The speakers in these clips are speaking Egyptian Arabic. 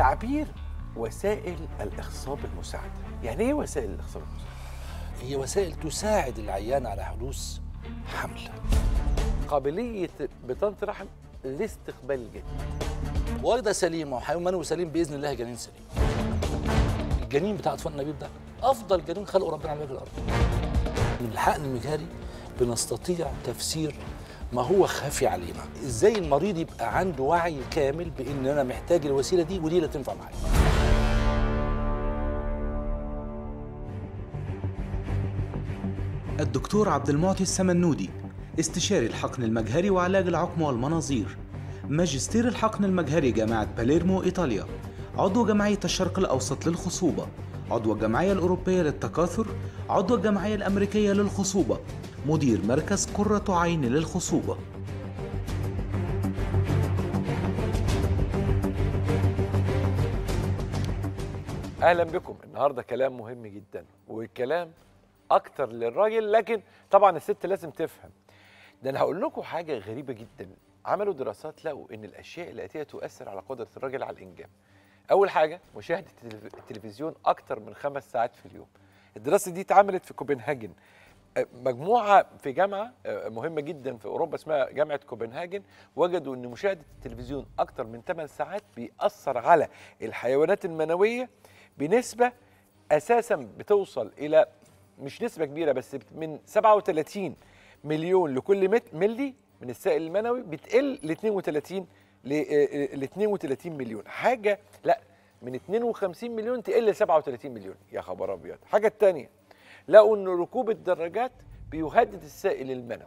تعبير وسائل الاخصاب المساعده يعني ايه وسائل الاخصاب المساعده هي وسائل تساعد العيان على حدوث حمل قابليه بطانه الرحم لاستقبال الجنين والده سليمه وحيوان منوي سليم باذن الله جنين سليم الجنين بتاع اطفال النبيب ده افضل جنين خلقه ربنا على وجه الارض من الحقن المجهري بنستطيع تفسير ما هو خافي علينا ازاي المريض يبقى عنده وعي كامل بان انا محتاج الوسيله دي ودي اللي تنفع معايا الدكتور عبد المعطي السمنودي استشاري الحقن المجهري وعلاج العقم والمناظير ماجستير الحقن المجهري جامعة باليرمو إيطاليا عضو جمعية الشرق الأوسط للخصوبة عضو الجمعية الأوروبية للتكاثر عضو الجمعية الأمريكية للخصوبة مدير مركز قرة عين للخصوبة اهلا بكم النهارده كلام مهم جدا والكلام اكتر للراجل لكن طبعا الست لازم تفهم ده انا هقول لكم حاجه غريبه جدا عملوا دراسات لقوا ان الاشياء الاتيه تؤثر على قدره الراجل على الانجاب اول حاجه مشاهده التلف- التلفزيون اكتر من خمس ساعات في اليوم الدراسه دي اتعملت في كوبنهاجن أه، مجموعه في جامعه أه، مهمه جدا في اوروبا اسمها جامعه كوبنهاجن وجدوا ان مشاهده التلفزيون اكتر من 8 ساعات بيأثر على الحيوانات المنويه بنسبه اساسا بتوصل الى مش نسبه كبيره بس بت- من 37 مليون لكل مت- ملي من السائل المنوي بتقل ل 32 ل 32 مليون حاجه لا من 52 مليون تقل ل 37 مليون يا خبر ابيض الحاجه الثانيه لقوا ان ركوب الدراجات بيهدد السائل المنوي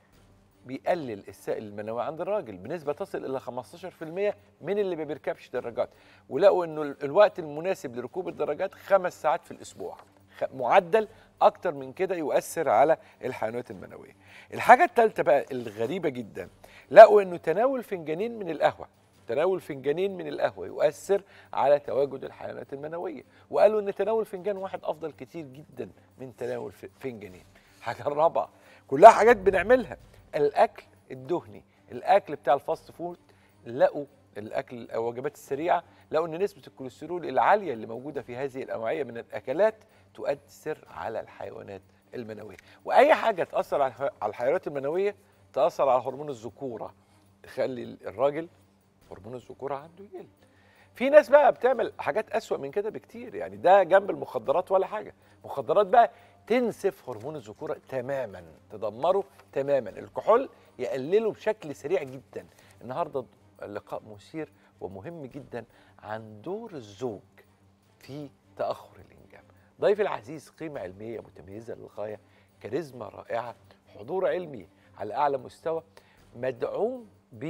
بيقلل السائل المنوي عند الراجل بنسبه تصل الى 15% من اللي ما بيركبش دراجات ولقوا انه ال- الوقت المناسب لركوب الدراجات خمس ساعات في الاسبوع خ- معدل اكتر من كده يؤثر على الحيوانات المنويه الحاجه الثالثه بقى الغريبه جدا لقوا انه تناول فنجانين من القهوه تناول فنجانين من القهوه يؤثر على تواجد الحيوانات المنويه وقالوا ان تناول فنجان واحد افضل كتير جدا من تناول ف- فنجانين حاجه رابعه كلها حاجات بنعملها الاكل الدهني الاكل بتاع الفاست فود لقوا الاكل الوجبات السريعه لقوا ان نسبه الكوليسترول العاليه اللي موجوده في هذه الانواعيه من الاكلات تؤثر على الحيوانات المنويه واي حاجه تاثر على الح- على الحيوانات المنويه تاثر على هرمون الذكوره تخلي الراجل هرمون الذكوره عنده يقل في ناس بقى بتعمل حاجات أسوأ من كده بكتير يعني ده جنب المخدرات ولا حاجة مخدرات بقى تنسف هرمون الذكورة تماما تدمره تماما الكحول يقلله بشكل سريع جدا النهاردة اللقاء مثير ومهم جدا عن دور الزوج في تأخر الإنجاب ضيفي العزيز قيمة علمية متميزة للغاية كاريزما رائعة حضور علمي على أعلى مستوى مدعوم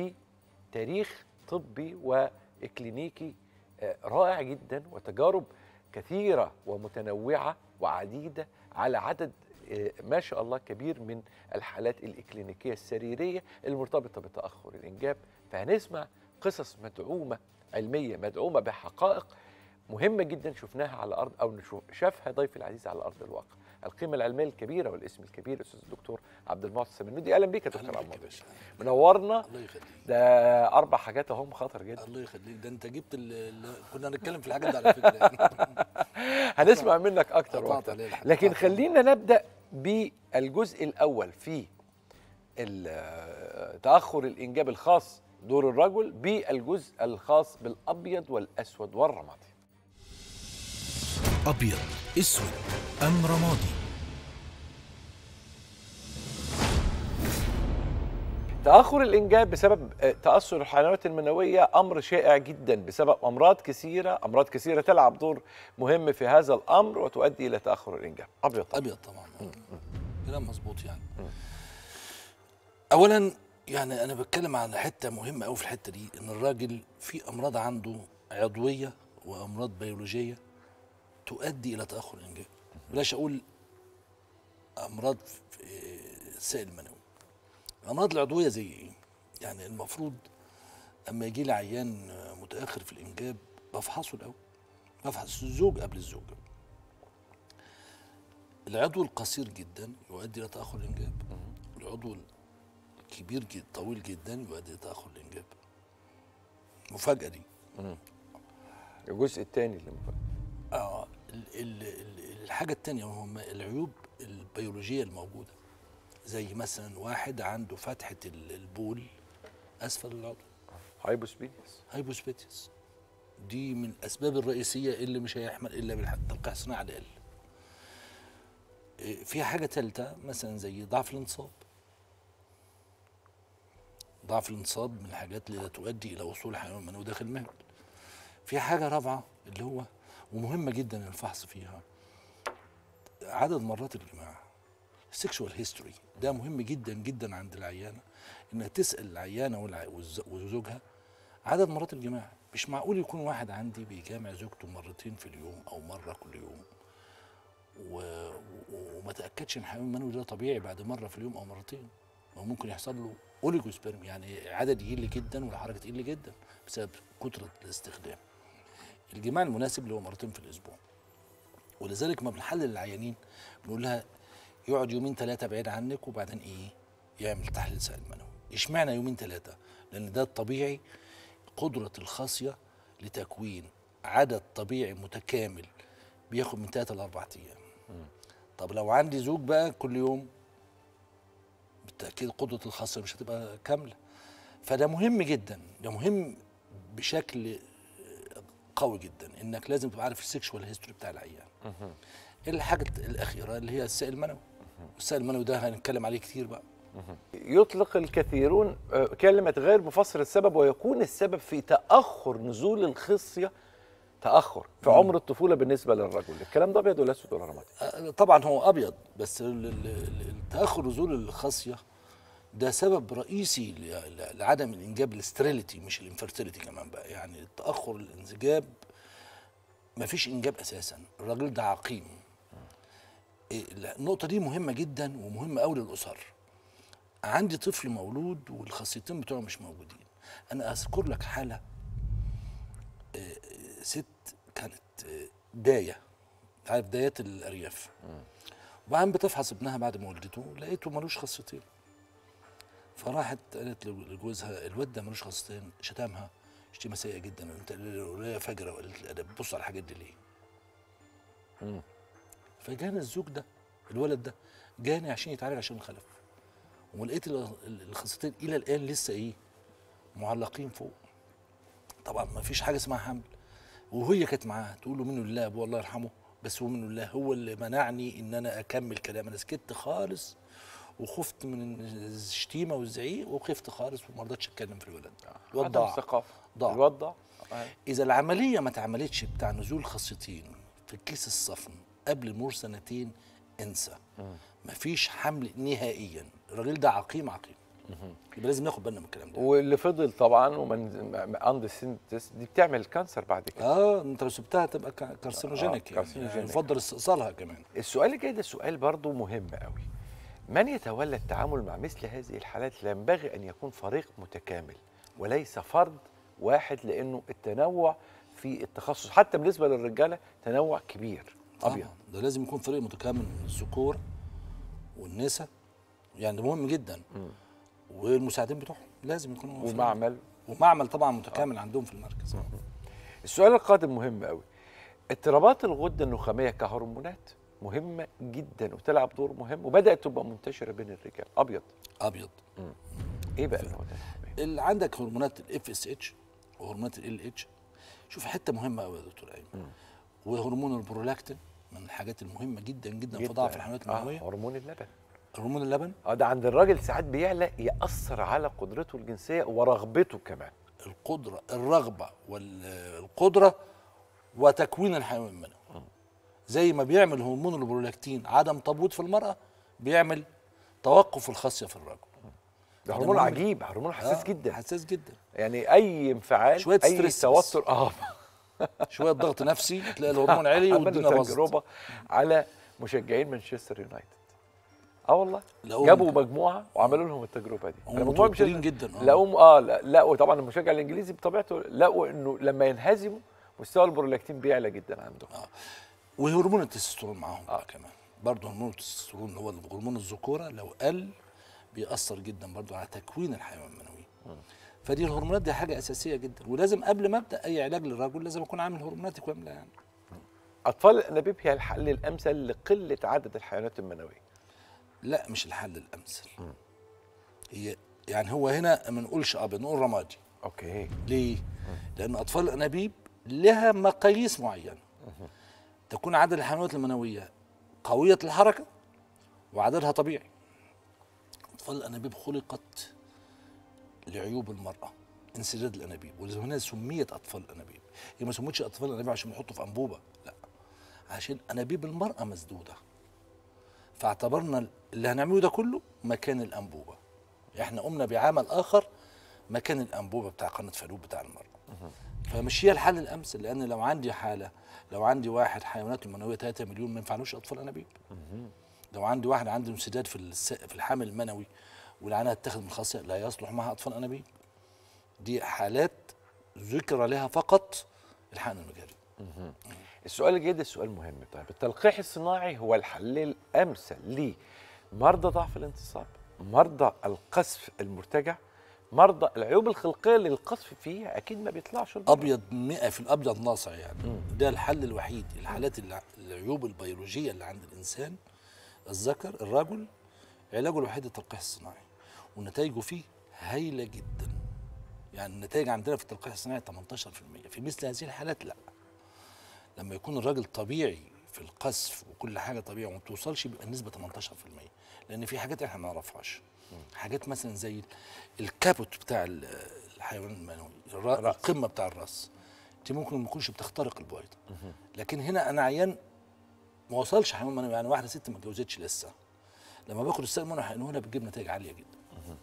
بتاريخ طبي وإكلينيكي آه، رائع جدا وتجارب كثيرة ومتنوعة وعديدة على عدد آه، ما شاء الله كبير من الحالات الإكلينيكية السريرية المرتبطة بتأخر الإنجاب فهنسمع قصص مدعومة علمية مدعومة بحقائق مهمة جدا شفناها على الأرض أو نشوف شافها ضيفي العزيز على أرض الواقع القيمة العلمية الكبيرة والاسم الكبير الأستاذ الدكتور عبد المعطي السمنودي أهلا بيك يا دكتور أهلا عبد بك يا المعطي باشا منورنا الله يخليك ده أربع حاجات أهم خطر جدا الله يخليك ده انت جبت ال- ال- كنا هنتكلم في الحاجات دي على فكره يعني هنسمع منك أكتر قطعت وأكتر عليه الحلقة. لكن قطعت. خلينا نبدأ بالجزء الأول في ال- تأخر الإنجاب الخاص دور الرجل بالجزء الخاص بالأبيض والأسود والرمادي أبيض أسود أم رمادي تأخر الإنجاب بسبب آه، تأثر الحيوانات المنوية أمر شائع جدا بسبب أمراض كثيرة أمراض كثيرة تلعب دور مهم في هذا الأمر وتؤدي إلى تأخر الإنجاب أبيض طبعا. ابيض طبعا كلام مظبوط يعني اولا يعني انا بتكلم عن حته مهمه قوي في الحته دي ان الراجل في امراض عنده عضويه وامراض بيولوجيه تؤدي الى تاخر الانجاب بلاش اقول امراض في السائل المنوي الامراض العضويه زي ايه يعني المفروض اما يجي لي عيان متاخر في الانجاب بفحصه الاول بفحص الزوج قبل الزوجه العضو القصير جدا يؤدي الى تاخر الانجاب العضو الكبير جدا طويل جدا يؤدي الى تاخر الانجاب مفاجاه دي الجزء الثاني اللي مفاجئ. اه ال- ال- ال- الحاجه الثانيه هم العيوب البيولوجيه الموجوده زي مثلا واحد عنده فتحه ال- البول اسفل العضو هايبوسبيديس هايبوسبيتيس دي من الاسباب الرئيسيه اللي مش هيحمل الا بالتلقيح الصناعي على الاقل إيه، في حاجه ثالثه مثلا زي ضعف الانصاب ضعف الانصاب من الحاجات اللي لا تؤدي الى وصول حيوان منوي داخل المهبل في حاجه رابعه اللي هو ومهمه جدا الفحص فيها عدد مرات الجماع السكشوال هيستوري ده مهم جدا جدا عند العيانه انها تسال العيانه والع- والز- وزوجها عدد مرات الجماع مش معقول يكون واحد عندي بيجامع زوجته مرتين في اليوم او مره كل يوم و... و- وما تاكدش ان الحيوان المنوي ده طبيعي بعد مره في اليوم او مرتين ما هو ممكن يحصل له اوليجوسبرم يعني عدد يقل جدا والحركه تقل جدا بسبب كثره الاستخدام الجماع المناسب اللي هو مرتين في الاسبوع ولذلك ما بنحلل العيانين بنقول لها يقعد يومين ثلاثه بعيد عنك وبعدين ايه يعمل تحليل سائل منوي اشمعنى يومين ثلاثه لان ده الطبيعي قدره الخاصيه لتكوين عدد طبيعي متكامل بياخد من ثلاثة لأربع أيام طب لو عندي زوج بقى كل يوم بالتأكيد قدرة الخاصية مش هتبقى كاملة فده مهم جدا ده مهم بشكل قوي جدا انك لازم تبقى عارف السكشوال هيستوري بتاع العيان الحاجة الأخيرة اللي هي السائل المنوي السائل المنوي ده هنتكلم عليه كتير بقى يطلق الكثيرون آه، كلمة غير مفسر السبب ويكون السبب في تأخر نزول الخصية تأخر في عمر الطفولة بالنسبة للرجل الكلام ده أبيض ولا أسود ولا رمادي آه، طبعا هو ابيض بس ال- ال- ال- التاخر نزول الخاصيه ده سبب رئيسي ل- ل- لعدم الانجاب الاستريليتي مش الانفرتيليتي كمان بقى يعني تاخر الانجاب ما فيش انجاب اساسا الراجل ده عقيم إيه، لا، النقطه دي مهمه جدا ومهمه قوي للاسر عندي طفل مولود والخاصيتين بتوعه مش موجودين انا اذكر لك حاله آه، ست كانت آه، دايه عارف دايات الارياف وبعدين بتفحص ابنها بعد ما ولدته لقيته ملوش خاصيتين فراحت قالت لجوزها الواد ده ملوش خاصيتين شتمها شتيمه سيئه جدا انت ولايه فجره وقلت الادب بص على الحاجات دي ليه؟ فجانا الزوج ده الولد ده جاني عشان يتعالج عشان الخلف ولقيت ال- ال- الخاصيتين الى الان لسه ايه؟ معلقين فوق طبعا ما فيش حاجه اسمها حمل وهي كانت معاه تقول له منه لله ابوه الله يرحمه بس هو منه لله هو اللي منعني ان انا اكمل كلام انا سكت خالص وخفت من الشتيمه والزعيق وخفت خالص وما رضيتش اتكلم في الولد الواد عدم ضاع الثقافة ضاع. الواد ضاع آه. اذا العمليه ما اتعملتش بتاع نزول خاصيتين في الكيس الصفن قبل مرور سنتين انسى مفيش حمل نهائيا الراجل ده عقيم عقيم يبقى لازم ناخد بالنا من الكلام ده واللي فضل طبعا ومن اند سينتس دي بتعمل كانسر بعد كده اه انت لو سبتها تبقى كا- كارسينوجينيك آه، يعني, كارسينوجينيك. يعني يفضل استئصالها كمان السؤال اللي جاي ده سؤال برضه مهم قوي من يتولى التعامل مع مثل هذه الحالات لا ينبغي ان يكون فريق متكامل وليس فرد واحد لانه التنوع في التخصص حتى بالنسبه للرجاله تنوع كبير ابيض طبعا ده لازم يكون فريق متكامل من الذكور والنساء يعني ده مهم جدا والمساعدين بتوعهم لازم يكونوا موجودين. ومعمل ومعمل طبعا متكامل عندهم في المركز السؤال القادم مهم قوي اضطرابات الغده النخاميه كهرمونات مهمه جدا وتلعب دور مهم وبدات تبقى منتشره بين الرجال ابيض ابيض ايه بقى الغده النخاميه اللي عندك هرمونات الاف اس اتش وهرمونات ال اتش شوف حته مهمه قوي يا دكتور ايمن وهرمون البرولاكتين من الحاجات المهمه جدا جدا في جداً. ضعف الحيوانات آه المنويه هرمون اللبن هرمون اللبن اه ده عند الراجل ساعات بيعلى ياثر على قدرته الجنسيه ورغبته كمان القدره الرغبه والقدره وتكوين الحيوان المنوي زي ما بيعمل هرمون البرولاكتين عدم تبويض في المراه بيعمل توقف الخصيه في الرجل ده ده هرمون مهم. عجيب هرمون حساس آه، جدا حساس جدا يعني اي انفعال شوية اي ستريس بس. توتر اه شويه ضغط نفسي تلاقي الهرمون عالي عملنا والدنيا باظت تجربه على مشجعين مانشستر يونايتد اه والله لقوهم جابوا ك- مجموعه وعملوا لهم التجربه دي هم أنا مجموعة متوترين مانشستر- جدا، آه. لقوهم اه لا- لقوا طبعا المشجع الانجليزي بطبيعته لقوا انه لما ينهزموا مستوى البرولاكتين بيعلى جدا عندهم وهرمون التستوستيرون معاهم بقى كمان برضه هرمون التستوستيرون اللي هو هرمون الذكوره لو قل بيأثر جدا برضه على تكوين الحيوان المنوي فدي الهرمونات دي حاجه اساسيه جدا ولازم قبل ما ابدا اي علاج للرجل لازم اكون عامل هرموناتي كامله يعني اطفال الانابيب هي الحل الامثل لقله عدد الحيوانات المنويه لا مش الحل الامثل هي يعني هو هنا ما نقولش ابيض نقول رمادي اوكي ليه؟ لأن أطفال الأنابيب لها مقاييس معينة تكون عدد الحيوانات المنوية قوية الحركة وعددها طبيعي أطفال الأنابيب خلقت لعيوب المرأة انسداد الأنابيب ولهنا سميت أطفال الأنابيب هي ما سميتش أطفال الأنابيب عشان يحطوا في أنبوبة لا عشان أنابيب المرأة مسدودة فاعتبرنا اللي هنعمله ده كله مكان الأنبوبة احنا قمنا بعمل آخر مكان الانبوبه بتاع قناه فالوب بتاع المراه فمش هي الحل الامثل لان لو عندي حاله لو عندي واحد حيواناته المنويه 3 مليون ما ينفعلوش اطفال انابيب لو عندي واحد عنده انسداد في الس... في الحمل المنوي والعنايه تتاخد من خاصيه لا يصلح معها اطفال انابيب دي حالات ذكر لها فقط الحقن المجاري السؤال الجديد السؤال مهم طيب التلقيح الصناعي هو الحل الامثل لمرضى ضعف الانتصاب مرضى القذف المرتجع مرضى العيوب الخلقيه اللي القذف فيها اكيد ما بيطلعش لبره. ابيض 100 في الابيض ناصع يعني ده الحل الوحيد الحالات الع- العيوب البيولوجيه اللي عند الانسان الذكر الرجل علاجه الوحيد التلقيح الصناعي ونتائجه فيه هايله جدا يعني النتائج عندنا في التلقيح الصناعي 18% في مثل هذه الحالات لا لما يكون الراجل طبيعي في القذف وكل حاجه طبيعي وما بتوصلش بيبقى النسبه 18% لان في حاجات احنا ما نعرفهاش حاجات مثلا زي الكابوت بتاع ال- الحيوان المنوي الرا- الرأس. القمه بتاع الراس دي ممكن ما تكونش بتخترق البويضه لكن هنا انا عيان ما وصلش حيوان منوي يعني واحده ست ما اتجوزتش لسه لما باخد السائل المنوي حقنه لها بتجيب نتائج عاليه جدا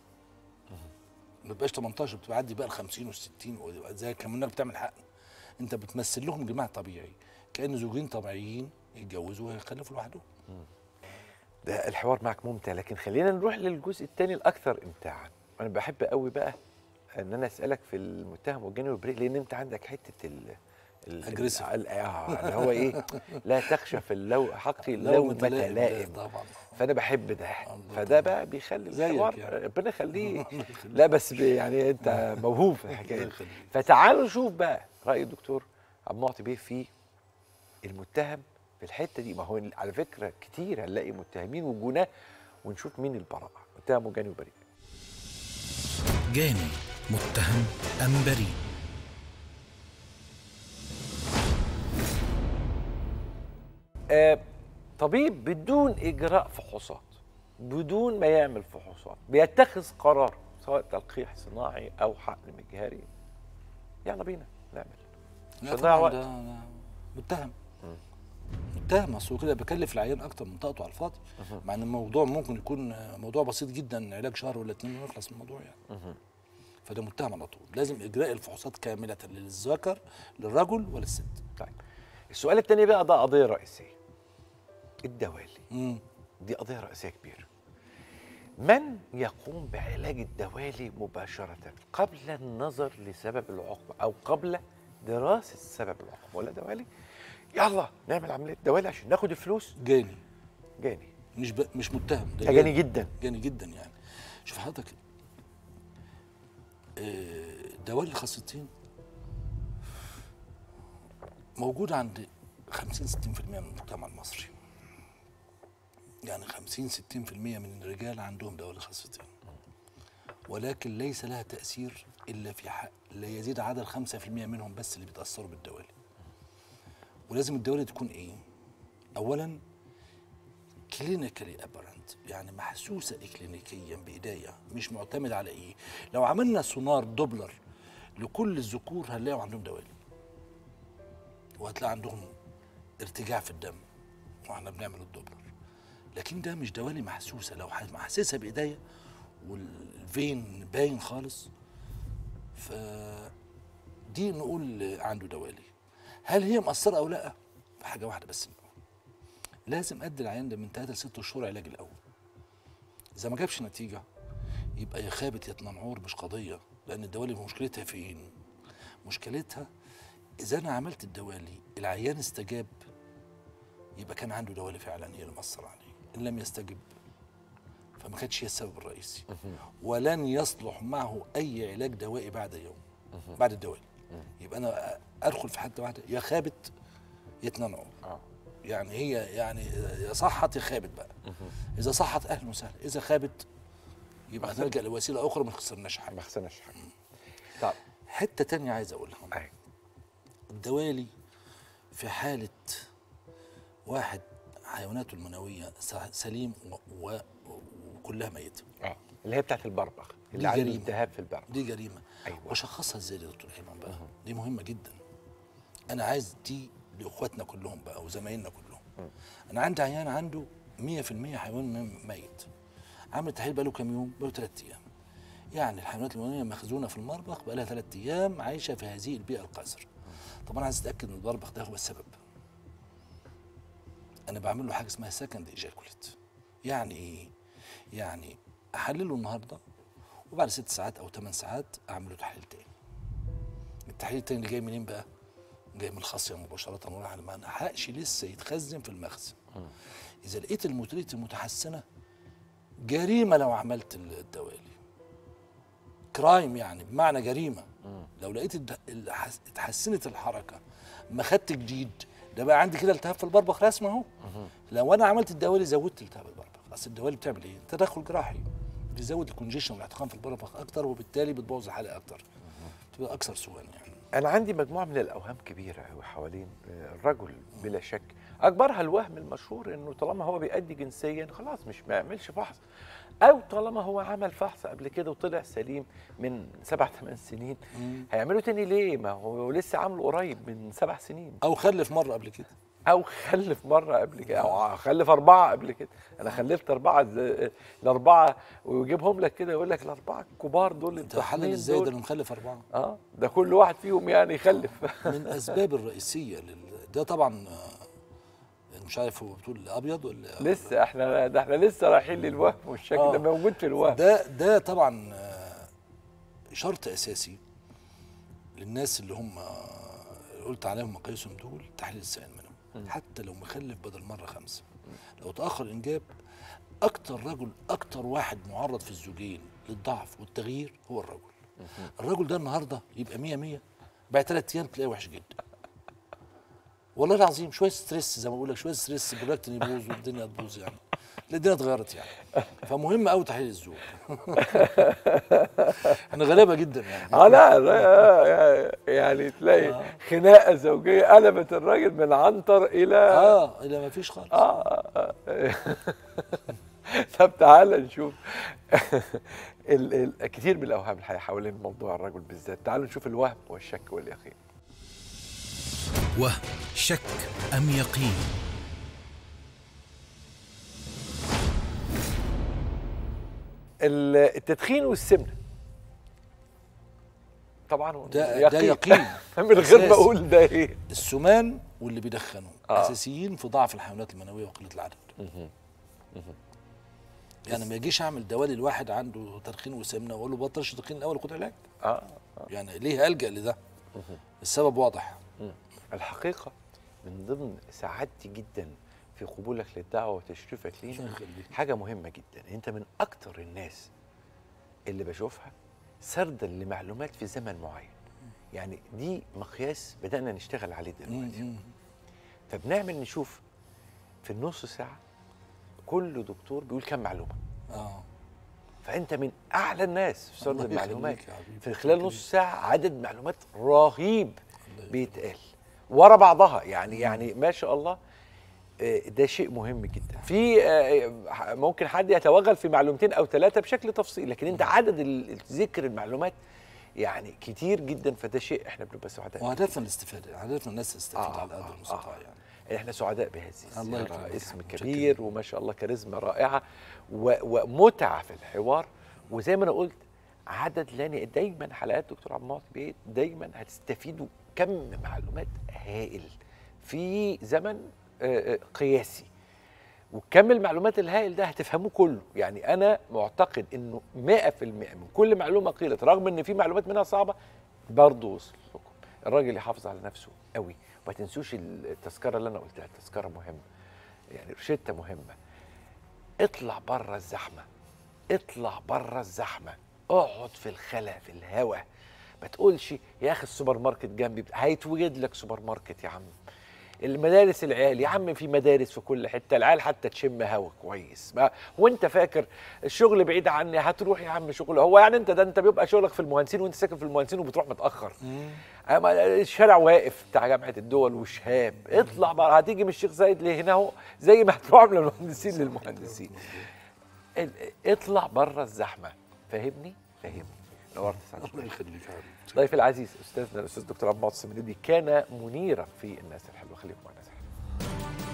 ما بتبقاش 18 بتعدي بقى ال 50 وال 60 ويبقى زي كمان بتعمل حقن انت بتمثل لهم جماع طبيعي كان زوجين طبيعيين يتجوزوا ويخلفوا لوحدهم ده الحوار معك ممتع لكن خلينا نروح للجزء الثاني الاكثر امتاعا انا بحب قوي بقى ان انا اسالك في المتهم والجانب البريء لان انت عندك حته ال ال- Aggressive. ال- اه اللي هو ايه لا تخشى في اللو حقي لو اللوم متلائم متلائم طبعا فانا بحب ده الله فده بقى بيخلي زيك الحوار يعني. ربنا يخليه الله يخليك. لا بس ب- يعني انت موهوب في الحكايه الله دي. يخليك. فتعالوا نشوف بقى راي الدكتور عبد المعطي بيه في المتهم في الحته دي ما هو على فكره كتير هنلاقي متهمين وجناه ونشوف مين البراءه متهم وجاني وبريء جاني متهم أم بريء آه طبيب بدون اجراء فحوصات بدون ما يعمل فحوصات بيتخذ قرار سواء تلقيح صناعي او حقن مجهري يلا بينا نعمل لا عشان نضيع طبعا وقت. ده ده متهم متهم اصل هو كده بكلف العيان اكتر من طاقته على الفاضي مع ان الموضوع ممكن يكون موضوع بسيط جدا علاج شهر ولا اتنين ونخلص من الموضوع يعني فده متهم على طول لازم اجراء الفحوصات كامله للذكر للرجل وللست طيب السؤال الثاني بقى ده قضيه رئيسيه الدوالي امم دي قضيه رئيسيه كبيره من يقوم بعلاج الدوالي مباشره قبل النظر لسبب العقم او قبل دراسه سبب العقم ولا دوالي يلا نعمل عمليه دوالي عشان ناخد الفلوس جاني جاني مش ب... مش متهم ده ده جاني جدا جاني جدا يعني شوف حضرتك آه، دوالي الخاصيتين موجود عند 50 60% من المجتمع المصري يعني 50 60% من الرجال عندهم دوالي خاصيتين ولكن ليس لها تأثير إلا في حق لا يزيد عدد 5% منهم بس اللي بيتأثروا بالدوالي ولازم الدوالي تكون إيه؟ أولاً كلينيكالي ابرنت يعني محسوسه اكلينيكيا بايديا مش معتمد على ايه لو عملنا سونار دوبلر لكل الذكور هنلاقوا عندهم دوالي وهتلاقي عندهم ارتجاع في الدم واحنا بنعمل الدوبلر لكن ده مش دوالي محسوسه لو ح- محسسها بايديا والفين باين خالص ف دي نقول عنده دوالي هل هي مأثرة أو لا؟ في حاجة واحدة بس نقول. لازم ادي العيان ده من 3 ل 6 شهور علاج الاول اذا ما جابش نتيجه يبقى يا خابت يا تنمعور مش قضيه لان الدوالي مشكلتها فين مشكلتها اذا انا عملت الدوالي العيان استجاب يبقى كان عنده دوالي فعلا هي اللي مأثر عليه ان لم يستجب فما كانتش هي السبب الرئيسي ولن يصلح معه اي علاج دوائي بعد يوم بعد الدوالي يبقى انا ادخل في حته واحده يا خابت يا تنمعوا اه يعني هي يعني يا صحت يا خابت بقى اذا صحت اهلا وسهلا اذا خابت يبقى نلجا لوسيله اخرى ما خسرناش حاجه ما خسرناش حاجه طب حته تانية عايز اقولها أيوة. الدوالي في حاله واحد حيواناته المنويه س- سليم و- و- وكلها ميته اه اللي هي بتاعت البربخ دي اللي عنده جريمة. التهاب في البربخ دي جريمه أيوة. واشخصها ازاي يا دكتور ايمن بقى دي مهمه جدا انا عايز دي لاخواتنا كلهم بقى وزمايلنا كلهم انا عندي عيان عنده 100% حيوان م- ميت عامل تحليل بقاله كام يوم بقاله ثلاث ايام يعني الحيوانات المنويه مخزونه في المربخ بقالها ثلاث ايام عايشه في هذه البيئه القذره طب انا عايز اتاكد ان المربخ ده هو السبب انا بعمل له حاجه اسمها سكند ايجاكوليت يعني ايه يعني احلله النهارده وبعد ست ساعات او ثمان ساعات اعمل له تحليل تاني التحليل التاني اللي جاي منين بقى جاي من الخاصيه مباشره وراح على ما لحقش لسه يتخزن في المخزن اذا لقيت الموتيليتي متحسنه جريمه لو عملت الدوالي كرايم يعني بمعنى جريمه لو لقيت الد- الح- اتحسنت الحركه ما خدت جديد ده بقى عندي كده التهاب في البربخ رسمي اهو لو انا عملت الدوالي زودت التهاب البربخ اصل الدوالي بتعمل ايه تدخل جراحي بتزود الكونجيشن والاحتقان في البربخ اكتر وبالتالي بتبوظ الحلقه اكتر تبقى اكثر سوءا يعني انا عندي مجموعه من الاوهام كبيره قوي حوالين آه، الرجل بلا شك اكبرها الوهم المشهور انه طالما هو بيأدي جنسيا خلاص مش ما يعملش فحص او طالما هو عمل فحص قبل كده وطلع سليم من سبع ثمان سنين هيعملوا تاني ليه ما هو لسه عامله قريب من سبع سنين او خلف مره قبل كده او خلف مره قبل كده او خلف اربعه قبل كده انا خلفت اربعه ز- الاربعه ويجيبهم لك كده يقول لك الاربعه الكبار دول انت حلل الضخمين ازاي ده دول. انا مخلف اربعه اه ده كل واحد فيهم يعني يخلف من الاسباب الرئيسيه لل... ده طبعا آه، مش عارف هو بتقول ابيض ولا لسه احنا ده احنا لسه رايحين للوهم والشكل آه. ده موجود في الوهم ده ده طبعا آه، شرط اساسي للناس اللي هم آه، قلت عليهم مقاييسهم دول تحليل السائل منهم حتى لو مخلف بدل مره خمسه لو تاخر الانجاب اكتر رجل اكتر واحد معرض في الزوجين للضعف والتغيير هو الرجل الرجل ده النهارده يبقى 100 100 بعد ثلاث ايام تلاقيه وحش جدا والله العظيم شويه ستريس زي ما بقول لك شويه ستريس البرولاكتين يبوظ والدنيا تبوظ يعني الدنيا اتغيرت يعني فمهم قوي تحليل الزوج احنا غلابه جدا يعني اه لا لا، يعني تلاقي خناقه زوجيه قلبت الراجل من عنتر الى اه الى ما فيش خالص طب تعالى نشوف ال ال كتير من الاوهام الحقيقه حوالين موضوع الرجل بالذات تعالوا نشوف الوهم والشك واليقين وهم شك أم يقين ال- التدخين والسمنه طبعا ده- ده يقين. من غير أساسي. ما اقول ده ايه السمان واللي بيدخنوا آه. اساسيين في ضعف الحيوانات المنويه وقله العدد يعني ما يجيش اعمل دوالي الواحد عنده تدخين وسمنه واقول له بطلش تدخين الاول وخد علاج اه يعني ليه الجا لده السبب واضح الحقيقه من ضمن سعادتي جدا في قبولك للدعوه وتشريفك الله لينا يخليك. حاجه مهمه جدا انت من اكتر الناس اللي بشوفها سردا لمعلومات في زمن معين يعني دي مقياس بدانا نشتغل عليه دلوقتي مم. فبنعمل نشوف في النص ساعه كل دكتور بيقول كم معلومه اه فانت من اعلى الناس في سرد الله يخليك المعلومات يا حبيبي. في خلال شكراً نص ساعه عدد معلومات رهيب بيتقال ورا بعضها يعني يعني ما شاء الله آه، ده شيء مهم جدا في آه، ممكن حد يتوغل في معلومتين او ثلاثه بشكل تفصيلي لكن انت عدد ال- ذكر المعلومات يعني كتير جدا فده شيء احنا بنبقى سعداء بيه. وهدفنا الاستفاده هدفنا الناس تستفيد آه، على قدر آه، المستطاع آه. يعني احنا سعداء بهذه الله الزيارة. يكرمك. اسم متشكر كبير وما شاء الله كاريزما رائعه و- ومتعه في الحوار وزي ما انا قلت عدد لاني دايما حلقات دكتور عبد المعطي بيه دايما هتستفيدوا كم معلومات هائل في زمن آه، آه، قياسي وكم المعلومات الهائل ده هتفهموه كله يعني انا معتقد انه 100% من كل معلومه قيلت رغم ان في معلومات منها صعبه برضه وصل لكم الراجل يحافظ على نفسه قوي وما تنسوش التذكره اللي انا قلتها التذكره مهمه يعني روشته مهمه اطلع بره الزحمه اطلع بره الزحمه اقعد في الخلا في الهوا ما تقولش يا اخي السوبر ماركت جنبي هيتوجد لك سوبر ماركت يا عم المدارس العيال يا عم في مدارس في كل حته العيال حتى تشم هوا كويس ما وانت فاكر الشغل بعيد عني هتروح يا عم شغل هو يعني انت ده انت بيبقى شغلك في المهندسين وانت ساكن في المهندسين وبتروح متاخر أما الشارع واقف بتاع جامعه الدول وشهاب اطلع بقى هتيجي من الشيخ زايد لهنا اهو زي ما هتروح من المهندسين للمهندسين ال- اطلع بره الزحمه فاهمني فاهمني نورت سعد الله يخليك يا حبيبي ضيفي العزيز استاذنا الاستاذ دكتور عبد المعطي السمنودي كان منيرا في الناس الحلوه خليكم مع الناس الحلوه